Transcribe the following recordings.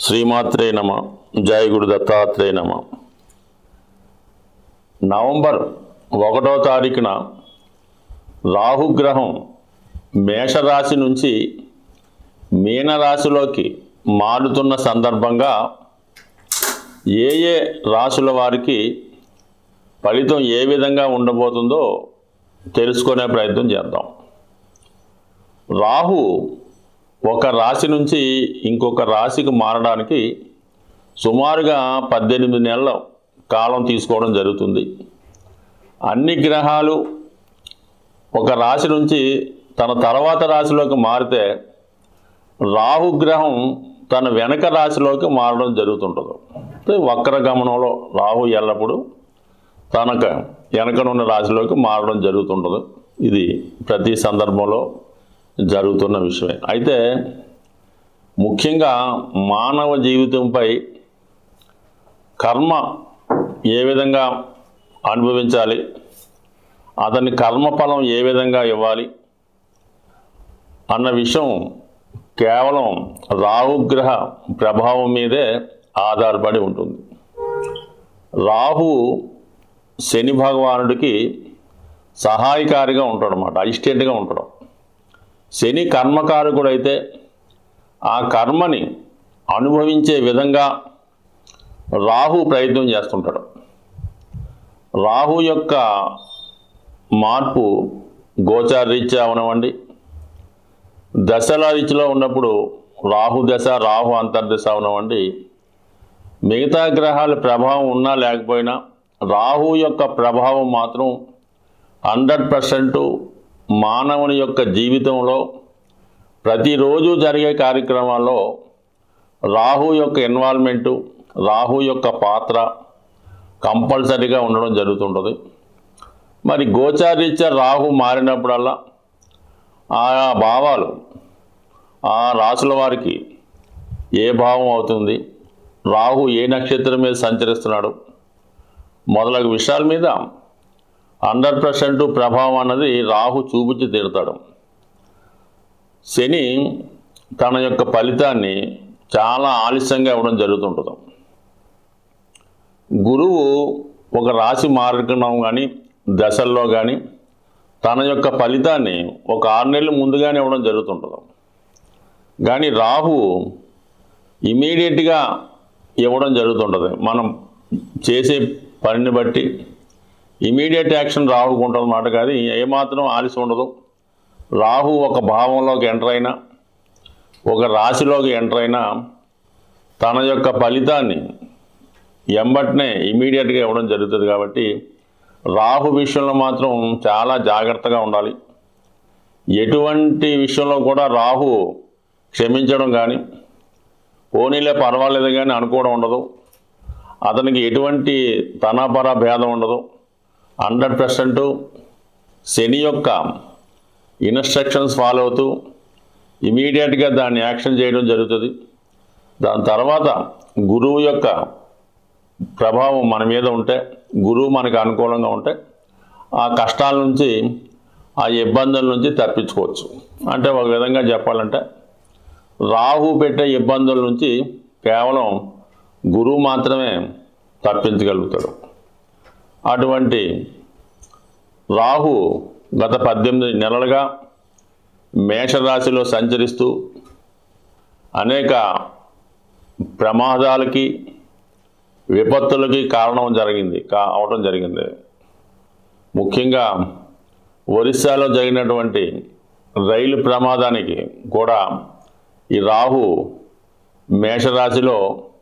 శ్రీమాత్రే నమ జయ గురు దత్తాత్రేయ నమ నవంబర్ ఒకటో తారీఖున రాహుగ్రహం మేషరాశి నుంచి మీనరాశిలోకి మారుతున్న సందర్భంగా ఏ ఏ రాశుల వారికి ఫలితం ఏ విధంగా ఉండబోతుందో తెలుసుకునే ప్రయత్నం చేద్దాం రాహు ఒక రాశి నుంచి ఇంకొక రాశికి మారడానికి సుమారుగా పద్దెనిమిది నెలల కాలం తీసుకోవడం జరుగుతుంది అన్ని గ్రహాలు ఒక రాశి నుంచి తన తర్వాత రాశిలోకి మారితే రాహుగ్రహం తన వెనక రాశిలోకి మారడం జరుగుతుంటుంది అంటే వక్ర గమనంలో రాహు ఎల్లప్పుడూ తనక వెనకనున్న రాశిలోకి మారడం జరుగుతుంటుంది ఇది ప్రతి సందర్భంలో జరుగుతున్న విషయమే అయితే ముఖ్యంగా మానవ జీవితంపై కర్మ ఏ విధంగా అనుభవించాలి అతని కర్మఫలం ఏ విధంగా ఇవ్వాలి అన్న విషయం కేవలం రాహుగ్రహ ప్రభావం మీదే ఆధారపడి ఉంటుంది రాహు శని భగవానుడికి సహాయకారిగా ఉంటాడు అనమాట అసిస్టెంట్గా ఉంటాడు శని కర్మకారకుడైతే ఆ కర్మని అనుభవించే విధంగా రాహు ప్రయత్నం చేస్తుంటాడు రాహు యొక్క మార్పు గోచారీత్యా అవనివ్వండి దశల రీతిలో ఉన్నప్పుడు రాహు దశ రాహు అంతర్దశ అవనివ్వండి మిగతా గ్రహాల ప్రభావం ఉన్నా లేకపోయినా రాహు యొక్క ప్రభావం మాత్రం హండ్రెడ్ పర్సెంట్ మానవుని యొక్క జీవితంలో ప్రతిరోజు జరిగే కార్యక్రమాల్లో రాహు యొక్క ఇన్వాల్వ్మెంటు రాహు యొక్క పాత్ర కంపల్సరీగా ఉండడం జరుగుతుంటుంది మరి గోచారీత్యా రాహు మారినప్పుడల్లా ఆయా భావాలు ఆ రాసుల వారికి ఏ భావం అవుతుంది రాహు ఏ నక్షత్రం మీద సంచరిస్తున్నాడు మొదలగు విషయాల మీద హండ్రెడ్ పర్సెంట్ ప్రభావం అన్నది రాహు చూపించి తీరుతాడు శని తన యొక్క ఫలితాన్ని చాలా ఆలస్యంగా ఇవ్వడం జరుగుతుంటుంది గురువు ఒక రాశి మార్గం కానీ దశల్లో కానీ తన యొక్క ఫలితాన్ని ఒక ఆరు నెలలు ముందుగానే ఇవ్వడం జరుగుతుంటుంది కానీ రాహు ఇమీడియట్గా ఇవ్వడం జరుగుతుంటుంది మనం చేసే పనిని బట్టి ఇమీడియట్ యాక్షన్ రాహుకు ఉంటుంది అన్నమాట కానీ ఏమాత్రం ఆలస్యం ఉండదు రాహు ఒక భావంలోకి ఎంటర్ అయినా ఒక రాశిలోకి ఎంటర్ అయినా తన యొక్క ఫలితాన్ని ఎంబట్నే ఇమీడియట్గా ఇవ్వడం జరుగుతుంది కాబట్టి రాహు విషయంలో మాత్రం చాలా జాగ్రత్తగా ఉండాలి ఎటువంటి విషయంలో కూడా రాహు క్షమించడం కానీ పోనీలే పర్వాలేదు కానీ అనుకోవడం ఉండదు అతనికి ఎటువంటి తనాపర భేదం ఉండదు హండ్రెడ్ పర్సెంట్ శని యొక్క ఇన్స్ట్రక్షన్స్ ఫాలో అవుతూ ఇమీడియట్గా దాన్ని యాక్షన్ చేయడం జరుగుతుంది దాని తర్వాత గురువు యొక్క ప్రభావం మన మీద ఉంటే గురువు మనకు అనుకూలంగా ఉంటే ఆ కష్టాల నుంచి ఆ ఇబ్బందుల నుంచి తప్పించుకోవచ్చు అంటే ఒక విధంగా చెప్పాలంటే రాహు పెట్టే ఇబ్బందుల నుంచి కేవలం గురువు మాత్రమే తప్పించగలుగుతాడు అటువంటి రాహు గత పద్దెనిమిది నెలలుగా మేషరాశిలో సంచరిస్తూ అనేక ప్రమాదాలకి విపత్తులకి కారణం జరిగింది కా అవడం జరిగింది ముఖ్యంగా ఒరిస్సాలో జరిగినటువంటి రైలు ప్రమాదానికి కూడా ఈ రాహు మేషరాశిలో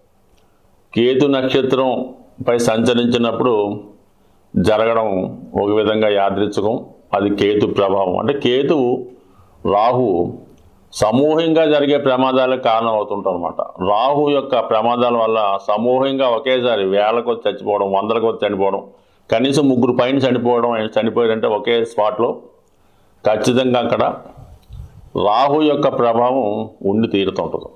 కేతు నక్షత్రంపై సంచరించినప్పుడు జరగడం ఒక విధంగా యాదృచ్ఛికం అది కేతు ప్రభావం అంటే కేతువు రాహు సమూహంగా జరిగే ప్రమాదాలకు కారణం అవుతుంటాం అనమాట రాహు యొక్క ప్రమాదాల వల్ల సమూహంగా ఒకేసారి వేలకు వచ్చి చచ్చిపోవడం వందలకు వచ్చి చనిపోవడం కనీసం ముగ్గురు పైన చనిపోవడం చనిపోయారంటే ఒకే స్పాట్లో ఖచ్చితంగా అక్కడ రాహు యొక్క ప్రభావం ఉండి తీరుతుంటుంది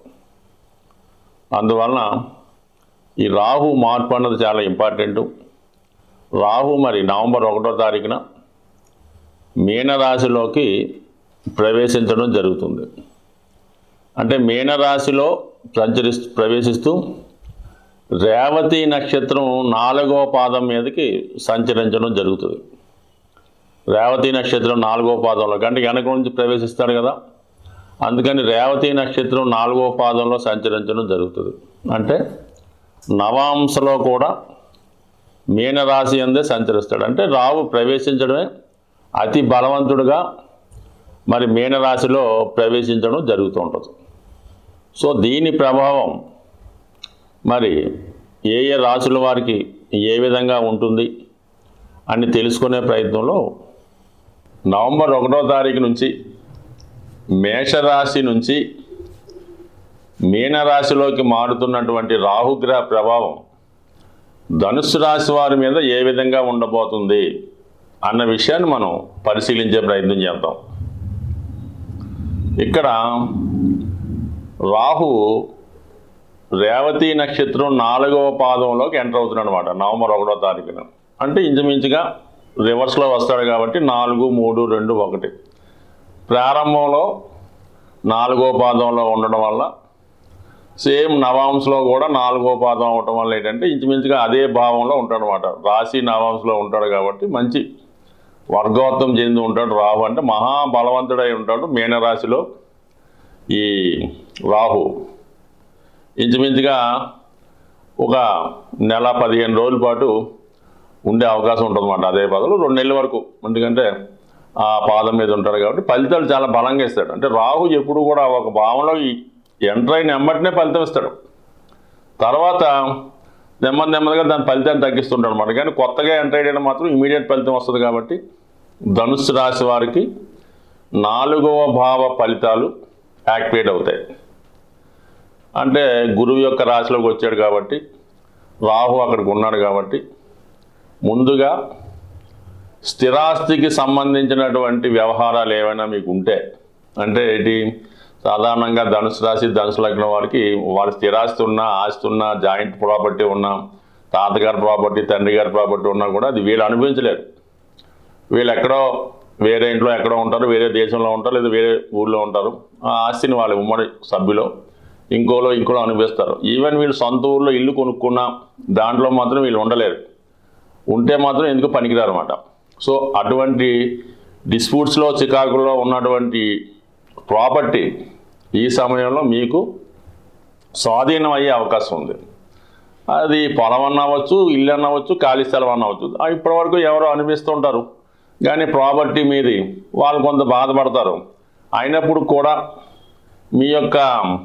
అందువలన ఈ రాహు మార్పు అన్నది చాలా ఇంపార్టెంటు రాహు మరి నవంబర్ ఒకటో తారీఖున మీనరాశిలోకి ప్రవేశించడం జరుగుతుంది అంటే మీనరాశిలో సంచరి ప్రవేశిస్తూ రేవతి నక్షత్రం నాలుగో పాదం మీదకి సంచరించడం జరుగుతుంది రేవతి నక్షత్రం నాలుగో పాదంలో అంటే వెనక నుంచి ప్రవేశిస్తాడు కదా అందుకని రేవతి నక్షత్రం నాలుగో పాదంలో సంచరించడం జరుగుతుంది అంటే నవాంశలో కూడా మీనరాశి అందే సంచరిస్తాడు అంటే రావు ప్రవేశించడమే అతి బలవంతుడుగా మరి మీనరాశిలో ప్రవేశించడం జరుగుతూ ఉంటుంది సో దీని ప్రభావం మరి ఏ ఏ రాశుల వారికి ఏ విధంగా ఉంటుంది అని తెలుసుకునే ప్రయత్నంలో నవంబర్ ఒకటో తారీఖు నుంచి మేషరాశి నుంచి మీనరాశిలోకి మారుతున్నటువంటి రాహుగ్రహ ప్రభావం ధనుస్సు రాశి వారి మీద ఏ విధంగా ఉండబోతుంది అన్న విషయాన్ని మనం పరిశీలించే ప్రయత్నం చేద్దాం ఇక్కడ రాహు రేవతి నక్షత్రం నాలుగవ పాదంలోకి ఎంటర్ అవుతున్నాడు అనమాట నవంబర్ ఒకటో తారీఖున అంటే ఇంచుమించుగా రివర్స్లో వస్తాడు కాబట్టి నాలుగు మూడు రెండు ఒకటి ప్రారంభంలో నాలుగో పాదంలో ఉండడం వల్ల సేమ్ నవాంశలో కూడా నాలుగో పాదం అవటం వల్ల ఏంటంటే ఇంచుమించుగా అదే భావంలో ఉంటాడు అనమాట రాశి నవాంశలో ఉంటాడు కాబట్టి మంచి వర్గవత్వం చెంది ఉంటాడు రాహు అంటే మహాబలవంతుడై ఉంటాడు మీనరాశిలో ఈ రాహు ఇంచుమించుగా ఒక నెల పదిహేను రోజుల పాటు ఉండే అవకాశం ఉంటుంది అన్నమాట అదే పాదంలో రెండు నెలల వరకు ఎందుకంటే ఆ పాదం మీద ఉంటాడు కాబట్టి ఫలితాలు చాలా బలంగా ఇస్తాడు అంటే రాహు ఎప్పుడు కూడా ఒక భావంలో ఈ ఎంటర్ అయిన వెంబటనే ఫలితం ఇస్తాడు తర్వాత నెమ్మది నెమ్మదిగా దాని ఫలితాన్ని తగ్గిస్తుంటాడు అనమాట కానీ కొత్తగా ఎంటర్ అయ్యడం మాత్రం ఇమీడియట్ ఫలితం వస్తుంది కాబట్టి ధనుస్సు రాశి వారికి నాలుగవ భావ ఫలితాలు యాక్టివేట్ అవుతాయి అంటే గురువు యొక్క రాశిలోకి వచ్చాడు కాబట్టి రాహు అక్కడికి ఉన్నాడు కాబట్టి ముందుగా స్థిరాస్తికి సంబంధించినటువంటి వ్యవహారాలు ఏమైనా మీకు ఉంటే అంటే ఏంటి సాధారణంగా ధనుసు రాశి ధనుసు లగ్నం వారికి వారి స్థిరాస్తి ఉన్నా ఆస్తి ఉన్నా జాయింట్ ప్రాపర్టీ ఉన్నా తాతగారి ప్రాపర్టీ తండ్రి గారి ప్రాపర్టీ ఉన్నా కూడా అది వీళ్ళు అనుభవించలేరు వీళ్ళు ఎక్కడో వేరే ఇంట్లో ఎక్కడో ఉంటారు వేరే దేశంలో ఉంటారు లేదా వేరే ఊళ్ళో ఉంటారు ఆ ఆస్తిని వాళ్ళ ఉమ్మడి సభ్యులో ఇంకోలో ఇంకోలో అనుభవిస్తారు ఈవెన్ వీళ్ళు సొంత ఊళ్ళో ఇల్లు కొనుక్కున్నా దాంట్లో మాత్రం వీళ్ళు ఉండలేరు ఉంటే మాత్రం ఎందుకు పనికిరారు అనమాట సో అటువంటి డిస్ప్యూట్స్లో చికాకుల్లో ఉన్నటువంటి ప్రాపర్టీ ఈ సమయంలో మీకు స్వాధీనం అయ్యే అవకాశం ఉంది అది పొలం అన్నవచ్చు ఇల్లు అన్నవచ్చు ఖాళీ స్థలం అన్నవచ్చు ఆ ఇప్పటివరకు ఎవరో అనిపిస్తుంటారు కానీ ప్రాపర్టీ మీది వాళ్ళు కొంత బాధపడతారు అయినప్పుడు కూడా మీ యొక్క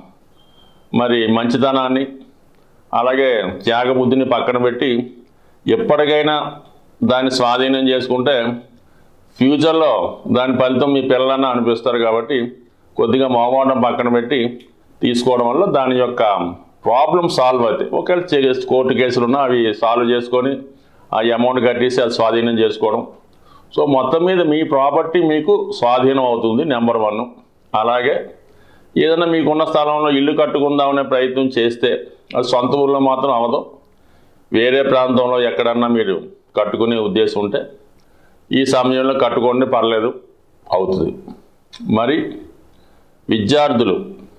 మరి మంచితనాన్ని అలాగే త్యాగబుద్ధిని పక్కన పెట్టి ఎప్పటికైనా దాన్ని స్వాధీనం చేసుకుంటే ఫ్యూచర్లో దాని ఫలితం మీ పిల్లలన్నా అనిపిస్తారు కాబట్టి కొద్దిగా మోగవడం పక్కన పెట్టి తీసుకోవడం వల్ల దాని యొక్క ప్రాబ్లం సాల్వ్ అవుతాయి ఒకవేళ చే- కోర్టు కేసులు ఉన్నా అవి సాల్వ్ చేసుకొని ఆ అమౌంట్ కట్టేసి అది స్వాధీనం చేసుకోవడం సో మొత్తం మీద మీ ప్రాపర్టీ మీకు స్వాధీనం అవుతుంది నెంబర్ వన్ అలాగే ఏదైనా మీకున్న స్థలంలో ఇల్లు కట్టుకుందామనే ప్రయత్నం చేస్తే అది సొంత ఊళ్ళో మాత్రం అవ్వదు వేరే ప్రాంతంలో ఎక్కడన్నా మీరు కట్టుకునే ఉద్దేశం ఉంటే ఈ సమయంలో కట్టుకోండి పర్లేదు అవుతుంది మరి విద్యార్థులు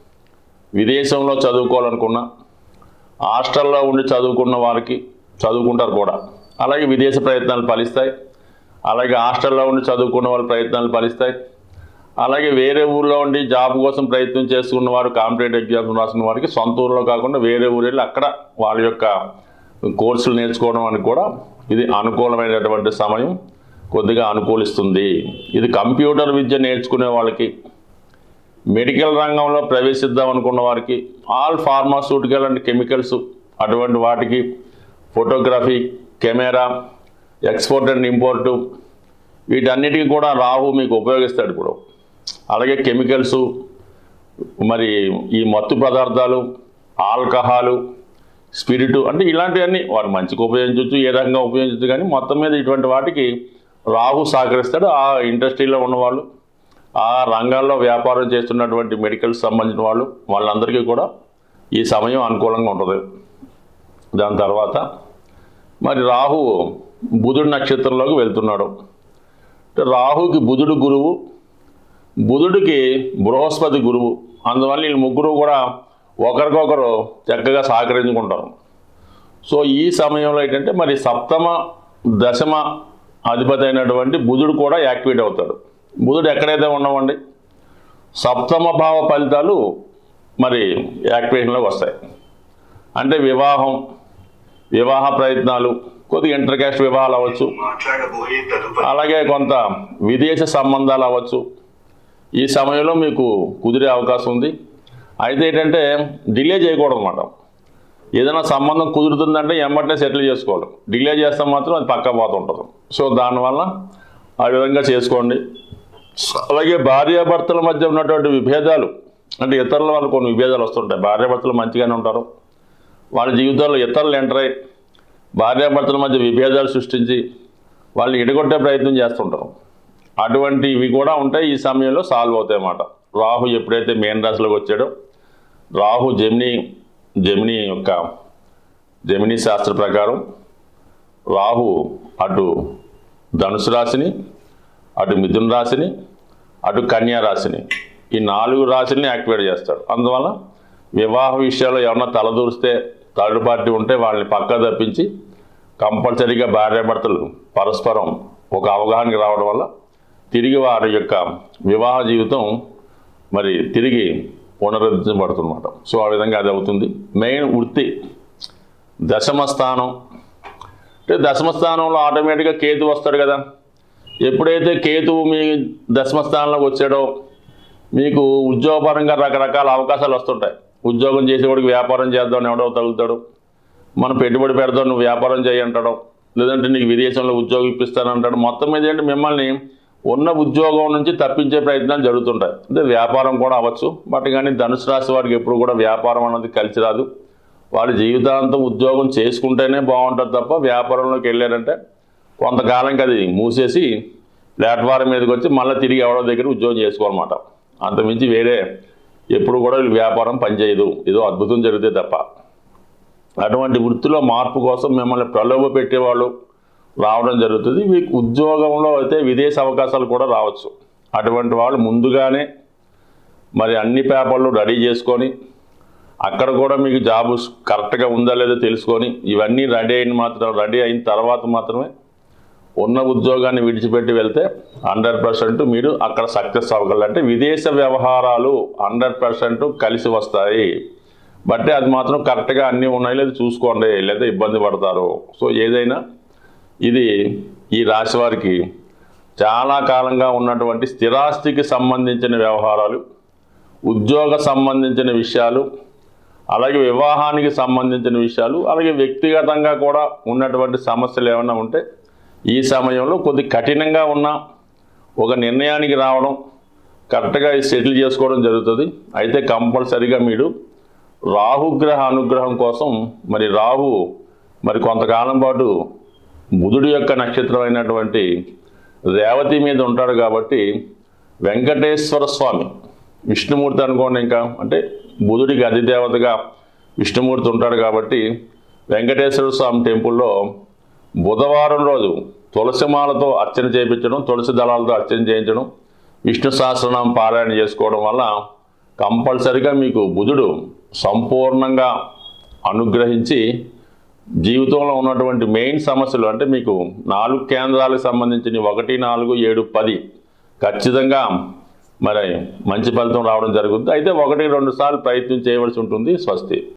విదేశంలో చదువుకోవాలనుకున్న హాస్టల్లో ఉండి చదువుకున్న వారికి చదువుకుంటారు కూడా అలాగే విదేశ ప్రయత్నాలు ఫలిస్తాయి అలాగే హాస్టల్లో ఉండి చదువుకున్న వాళ్ళ ప్రయత్నాలు ఫలిస్తాయి అలాగే వేరే ఊర్లో ఉండి జాబ్ కోసం ప్రయత్నం చేసుకున్న వారు కాంపిటేటివ్ ఎగ్జామ్స్ రాసిన వారికి సొంత ఊర్లో కాకుండా వేరే ఊరు వెళ్ళి అక్కడ వాళ్ళ యొక్క కోర్సులు నేర్చుకోవడం అని కూడా ఇది అనుకూలమైనటువంటి సమయం కొద్దిగా అనుకూలిస్తుంది ఇది కంప్యూటర్ విద్య నేర్చుకునే వాళ్ళకి మెడికల్ రంగంలో ప్రవేశిద్దాం అనుకున్న వారికి ఆల్ ఫార్మాస్యూటికల్ అండ్ కెమికల్స్ అటువంటి వాటికి photography camera export and import వీటన్నిటికీ కూడా రాహు మీకు ఉపయోగిస్తాడు ఇప్పుడు అలాగే కెమికల్స్ మరి ఈ మత్తు పదార్థాలు ఆల్కహాలు స్పిరిట్ అంటే ఇలాంటివన్నీ వాడు మంచిగా ఉపయోగించవచ్చు ఏ రకంగా ఉపయోగించవచ్చు కానీ మొత్తం మీద ఇటువంటి వాటికి రాహు సహకరిస్తాడు ఆ ఇండస్ట్రీలో ఉన్నవాళ్ళు ఆ రంగాల్లో వ్యాపారం చేస్తున్నటువంటి మెడికల్స్ సంబంధించిన వాళ్ళు వాళ్ళందరికీ కూడా ఈ సమయం అనుకూలంగా ఉంటుంది దాని తర్వాత మరి రాహు బుధుడు నక్షత్రంలోకి వెళ్తున్నాడు అంటే రాహుకి బుధుడు గురువు బుధుడికి బృహస్పతి గురువు అందువల్ల వీళ్ళు ముగ్గురు కూడా ఒకరికొకరు చక్కగా సహకరించుకుంటారు సో ఈ సమయంలో ఏంటంటే మరి సప్తమ దశమ అధిపతి అయినటువంటి బుధుడు కూడా యాక్టివేట్ అవుతాడు బుధుడు ఎక్కడైతే ఉన్నామండి సప్తమ భావ ఫలితాలు మరి యాక్టివేషన్లోకి వస్తాయి అంటే వివాహం వివాహ ప్రయత్నాలు కొద్దిగా ఇంటర్ క్యాస్ట్ వివాహాలు అవ్వచ్చు మాట్లాడబోయే తదుపరి అలాగే కొంత విదేశ సంబంధాలు అవ్వచ్చు ఈ సమయంలో మీకు కుదిరే అవకాశం ఉంది అయితే ఏంటంటే డిలే చేయకూడదు అన్నమాట ఏదైనా సంబంధం కుదురుతుందంటే ఎమ్మటనే సెటిల్ చేసుకోవాలి డిలే చేస్తే మాత్రం అది పక్క పోతుంటుంది సో దానివల్ల ఆ విధంగా చేసుకోండి అలాగే భార్యాభర్తల మధ్య ఉన్నటువంటి విభేదాలు అంటే ఇతరుల వల్ల కొన్ని విభేదాలు వస్తుంటాయి భార్యాభర్తలు మంచిగానే ఉంటారు వాళ్ళ జీవితాల్లో ఇతరులు ఎంటర్ అయ్యి భార్యాభర్తల మధ్య విభేదాలు సృష్టించి వాళ్ళని ఎడగొట్టే ప్రయత్నం చేస్తుంటారు అటువంటివి కూడా ఉంటాయి ఈ సమయంలో సాల్వ్ అవుతాయి అన్నమాట రాహు ఎప్పుడైతే మేన్ రాశిలోకి వచ్చాడో రాహు జమిని జమిని యొక్క జమిని శాస్త్ర ప్రకారం రాహు అటు ధనుసు రాశిని అటు మిథున రాశిని అటు కన్యా రాశిని ఈ నాలుగు రాశుల్ని యాక్టివేట్ చేస్తాడు అందువల్ల వివాహ విషయాల్లో ఏమన్నా తలదూరిస్తే థర్డ్ పార్టీ ఉంటే వాళ్ళని పక్క తప్పించి కంపల్సరీగా భార్యాభర్తలు పరస్పరం ఒక అవగాహనకి రావడం వల్ల తిరిగి వారి యొక్క వివాహ జీవితం మరి తిరిగి పునరుద్ధరించబడుతుందన్నమాట సో ఆ విధంగా అది అవుతుంది మెయిన్ వృత్తి దశమ స్థానం అంటే దశమ స్థానంలో ఆటోమేటిక్గా కేతు వస్తాడు కదా ఎప్పుడైతే కేతువు మీ దశమ స్థానంలోకి వచ్చాడో మీకు ఉద్యోగపరంగా రకరకాల అవకాశాలు వస్తుంటాయి ఉద్యోగం చేసేవాడికి వ్యాపారం చేద్దాం ఎవడో తగులుతాడు మనం పెట్టుబడి పెడదాం నువ్వు వ్యాపారం చేయి అంటాడు లేదంటే నీకు విదేశంలో ఉద్యోగం ఇప్పిస్తానంటాడు మొత్తం మీద ఏంటి మిమ్మల్ని ఉన్న ఉద్యోగం నుంచి తప్పించే ప్రయత్నాలు జరుగుతుంటాయి అంటే వ్యాపారం కూడా అవ్వచ్చు బట్ కానీ ధనుసు రాశి వారికి ఎప్పుడు కూడా వ్యాపారం అన్నది కలిసి రాదు వాళ్ళ జీవితాంతం ఉద్యోగం చేసుకుంటేనే బాగుంటుంది తప్ప వ్యాపారంలోకి వెళ్ళారంటే కొంతకాలంకి అది మూసేసి ప్లాట్ఫారం మీదకి వచ్చి మళ్ళీ తిరిగి ఎవరో దగ్గర ఉద్యోగం చేసుకోవాలన్నమాట అంతమించి వేరే ఎప్పుడు కూడా వీళ్ళు వ్యాపారం పనిచేయదు ఏదో అద్భుతం జరిగితే తప్ప అటువంటి వృత్తిలో మార్పు కోసం మిమ్మల్ని ప్రలోభ పెట్టేవాళ్ళు రావడం జరుగుతుంది మీకు ఉద్యోగంలో అయితే విదేశ అవకాశాలు కూడా రావచ్చు అటువంటి వాళ్ళు ముందుగానే మరి అన్ని పేపర్లు రెడీ చేసుకొని అక్కడ కూడా మీకు జాబ్ కరెక్ట్గా ఉందా లేదో తెలుసుకొని ఇవన్నీ రెడీ అయిన మాత్రం రెడీ అయిన తర్వాత మాత్రమే ఉన్న ఉద్యోగాన్ని విడిచిపెట్టి వెళ్తే హండ్రెడ్ పర్సెంట్ మీరు అక్కడ సక్సెస్ అవ్వగలరు అంటే విదేశ వ్యవహారాలు హండ్రెడ్ పర్సెంట్ కలిసి వస్తాయి బట్ అది మాత్రం కరెక్ట్గా అన్నీ ఉన్నాయి లేదు చూసుకోండి లేదా ఇబ్బంది పడతారు సో ఏదైనా ఇది ఈ రాశి వారికి చాలా కాలంగా ఉన్నటువంటి స్థిరాస్తికి సంబంధించిన వ్యవహారాలు ఉద్యోగ సంబంధించిన విషయాలు అలాగే వివాహానికి సంబంధించిన విషయాలు అలాగే వ్యక్తిగతంగా కూడా ఉన్నటువంటి సమస్యలు ఏమైనా ఉంటే ఈ సమయంలో కొద్ది కఠినంగా ఉన్న ఒక నిర్ణయానికి రావడం కరెక్ట్గా సెటిల్ చేసుకోవడం జరుగుతుంది అయితే కంపల్సరీగా మీరు రాహుగ్రహ అనుగ్రహం కోసం మరి రాహు మరి కొంతకాలం పాటు బుధుడి యొక్క నక్షత్రం అయినటువంటి రేవతి మీద ఉంటాడు కాబట్టి వెంకటేశ్వర స్వామి విష్ణుమూర్తి అనుకోండి ఇంకా అంటే బుధుడికి అధిదేవతగా విష్ణుమూర్తి ఉంటాడు కాబట్టి వెంకటేశ్వర స్వామి టెంపుల్లో బుధవారం రోజు తులసిమాలతో అర్చన చేయించడం తులసి దళాలతో అర్చన చేయించడం విష్ణు సహస్రనామం పారాయణ చేసుకోవడం వల్ల కంపల్సరిగా మీకు బుధుడు సంపూర్ణంగా అనుగ్రహించి జీవితంలో ఉన్నటువంటి మెయిన్ సమస్యలు అంటే మీకు నాలుగు కేంద్రాలకు సంబంధించిన ఒకటి నాలుగు ఏడు పది ఖచ్చితంగా మరి మంచి ఫలితం రావడం జరుగుతుంది అయితే ఒకటి రెండు సార్లు ప్రయత్నం చేయవలసి ఉంటుంది స్వస్తి